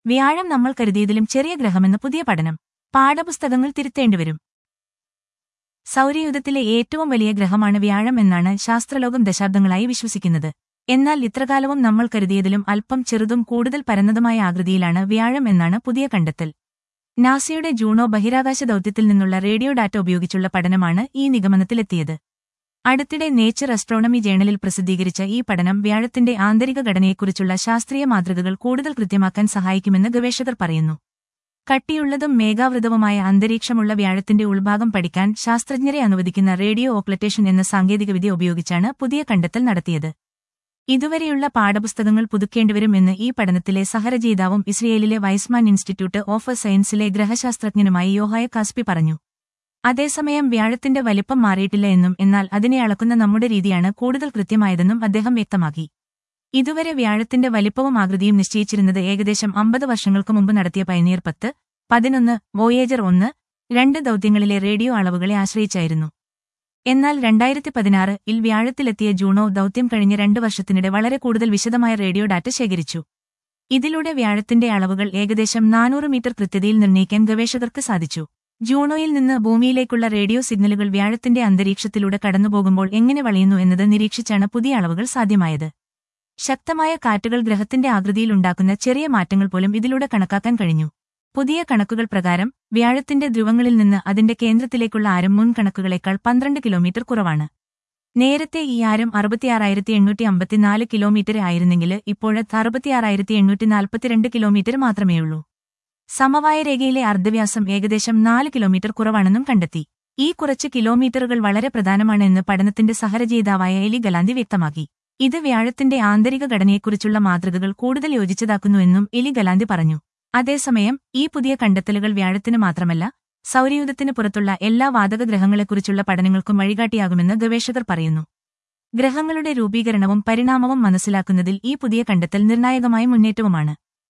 വ്യാഴം നമ്മൾ കരുതിയതിലും ചെറിയ ഗ്രഹമെന്ന് പുതിയ പഠനം പാഠപുസ്തകങ്ങൾ തിരുത്തേണ്ടിവരും സൗരയൂഥത്തിലെ ഏറ്റവും വലിയ ഗ്രഹമാണ് വ്യാഴം എന്നാണ് ശാസ്ത്രലോകം ദശാബ്ദങ്ങളായി വിശ്വസിക്കുന്നത് എന്നാൽ ഇത്രകാലവും നമ്മൾ കരുതിയതിലും അല്പം ചെറുതും കൂടുതൽ പരന്നതുമായ ആകൃതിയിലാണ് വ്യാഴം എന്നാണ് പുതിയ കണ്ടെത്തൽ നാസയുടെ ജൂണോ ബഹിരാകാശ ദൗത്യത്തിൽ നിന്നുള്ള റേഡിയോ ഡാറ്റ ഉപയോഗിച്ചുള്ള പഠനമാണ് ഈ നിഗമനത്തിലെത്തിയത് അടുത്തിടെ നേച്ചർ അസ്ട്രോണമി ജേണലിൽ പ്രസിദ്ധീകരിച്ച ഈ പഠനം വ്യാഴത്തിന്റെ ആന്തരിക ഘടനയെക്കുറിച്ചുള്ള ശാസ്ത്രീയ മാതൃകകൾ കൂടുതൽ കൃത്യമാക്കാൻ സഹായിക്കുമെന്ന് ഗവേഷകർ പറയുന്നു കട്ടിയുള്ളതും മേഘാവൃതവുമായ അന്തരീക്ഷമുള്ള വ്യാഴത്തിന്റെ ഉൾഭാഗം പഠിക്കാൻ ശാസ്ത്രജ്ഞരെ അനുവദിക്കുന്ന റേഡിയോ ഓക്ലറ്റേഷൻ എന്ന സാങ്കേതികവിദ്യ ഉപയോഗിച്ചാണ് പുതിയ കണ്ടെത്തൽ നടത്തിയത് ഇതുവരെയുള്ള പാഠപുസ്തകങ്ങൾ പുതുക്കേണ്ടിവരും എന്ന് ഈ പഠനത്തിലെ സഹരചയിതാവും ഇസ്രയേലിലെ വൈസ്മാൻ ഇൻസ്റ്റിറ്റ്യൂട്ട് ഓഫ് സയൻസിലെ ഗ്രഹശാസ്ത്രജ്ഞനുമായി യോഹായ കാസ്പി പറഞ്ഞു അതേസമയം വ്യാഴത്തിന്റെ വലിപ്പം മാറിയിട്ടില്ല എന്നും എന്നാൽ അതിനെ അളക്കുന്ന നമ്മുടെ രീതിയാണ് കൂടുതൽ കൃത്യമായതെന്നും അദ്ദേഹം വ്യക്തമാക്കി ഇതുവരെ വ്യാഴത്തിന്റെ വലിപ്പവും ആകൃതിയും നിശ്ചയിച്ചിരുന്നത് ഏകദേശം അമ്പത് വർഷങ്ങൾക്ക് മുമ്പ് നടത്തിയ പയനീർ പത്ത് പതിനൊന്ന് വോയേജർ ഒന്ന് രണ്ട് ദൗത്യങ്ങളിലെ റേഡിയോ അളവുകളെ ആശ്രയിച്ചായിരുന്നു എന്നാൽ രണ്ടായിരത്തി പതിനാറ് ഇൽ വ്യാഴത്തിലെത്തിയ ജൂണോ ദൗത്യം കഴിഞ്ഞ രണ്ട് വർഷത്തിനിടെ വളരെ കൂടുതൽ വിശദമായ റേഡിയോ ഡാറ്റ ശേഖരിച്ചു ഇതിലൂടെ വ്യാഴത്തിന്റെ അളവുകൾ ഏകദേശം നാനൂറ് മീറ്റർ കൃത്യതയിൽ നിർണ്ണയിക്കാൻ ഗവേഷകർക്ക് സാധിച്ചു ജൂണോയിൽ നിന്ന് ഭൂമിയിലേക്കുള്ള റേഡിയോ സിഗ്നലുകൾ വ്യാഴത്തിന്റെ അന്തരീക്ഷത്തിലൂടെ കടന്നുപോകുമ്പോൾ എങ്ങനെ വളയുന്നു എന്നത് നിരീക്ഷിച്ചാണ് പുതിയ അളവുകൾ സാധ്യമായത് ശക്തമായ കാറ്റുകൾ ഗ്രഹത്തിന്റെ ആകൃതിയിൽ ഉണ്ടാക്കുന്ന ചെറിയ മാറ്റങ്ങൾ പോലും ഇതിലൂടെ കണക്കാക്കാൻ കഴിഞ്ഞു പുതിയ കണക്കുകൾ പ്രകാരം വ്യാഴത്തിന്റെ ധ്രുവങ്ങളിൽ നിന്ന് അതിന്റെ കേന്ദ്രത്തിലേക്കുള്ള ആരം മുൻ കണക്കുകളേക്കാൾ പന്ത്രണ്ട് കിലോമീറ്റർ കുറവാണ് നേരത്തെ ഈ ആരം അറുപത്തിയാറായിരത്തി എണ്ണൂറ്റി അമ്പത്തിനാല് കിലോമീറ്റർ ആയിരുന്നെങ്കിൽ ഇപ്പോഴത്തെ അറുപത്തിയാറായിരത്തി എണ്ണൂറ്റി നാൽപ്പത്തിരണ്ട് കിലോമീറ്റർ മാത്രമേയുള്ളൂ സമവായ രേഖയിലെ അർദ്ധവ്യാസം ഏകദേശം നാല് കിലോമീറ്റർ കുറവാണെന്നും കണ്ടെത്തി ഈ കുറച്ച് കിലോമീറ്ററുകൾ വളരെ പ്രധാനമാണ് എന്ന് പഠനത്തിന്റെ സഹരചയിതാവായ എലി ഗലാന്തി വ്യക്തമാക്കി ഇത് വ്യാഴത്തിന്റെ ആന്തരിക ഘടനയെക്കുറിച്ചുള്ള മാതൃകകൾ കൂടുതൽ യോജിച്ചതാക്കുന്നുവെന്നും എലി ഗലാന്തി പറഞ്ഞു അതേസമയം ഈ പുതിയ കണ്ടെത്തലുകൾ വ്യാഴത്തിന് മാത്രമല്ല സൗരയൂഥത്തിന് പുറത്തുള്ള എല്ലാ വാതക ഗ്രഹങ്ങളെക്കുറിച്ചുള്ള പഠനങ്ങൾക്കും വഴികാട്ടിയാകുമെന്ന് ഗവേഷകർ പറയുന്നു ഗ്രഹങ്ങളുടെ രൂപീകരണവും പരിണാമവും മനസ്സിലാക്കുന്നതിൽ ഈ പുതിയ കണ്ടെത്തൽ നിർണായകമായ മുന്നേറ്റവുമാണ്